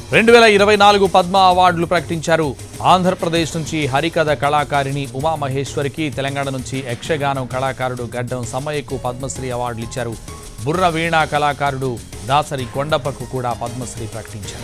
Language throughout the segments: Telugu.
రెండు వేల ఇరవై నాలుగు పద్మ అవార్డులు ప్రకటించారు ఆంధ్రప్రదేశ్ నుంచి హరికథ కళాకారిణి ఉమామహేశ్వరికి తెలంగాణ నుంచి యక్షగానం కళాకారుడు గడ్డం సమయకు పద్మశ్రీ అవార్డులు ఇచ్చారు బుర్ర వీణా కళాకారుడు దాసరి కొండపకు కూడా పద్మశ్రీ ప్రకటించారు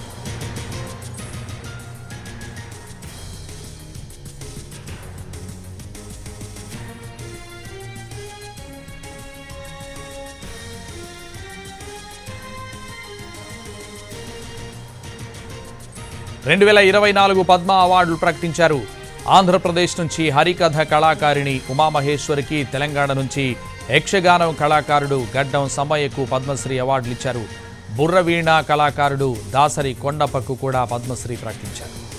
రెండు వేల ఇరవై నాలుగు పద్మ అవార్డులు ప్రకటించారు ఆంధ్రప్రదేశ్ నుంచి హరికథ కళాకారిణి ఉమామహేశ్వరికి తెలంగాణ నుంచి యక్షగానం కళాకారుడు గడ్డం సమయకు పద్మశ్రీ అవార్డులు ఇచ్చారు బుర్రవీణ కళాకారుడు దాసరి కొండపకు కూడా పద్మశ్రీ ప్రకటించారు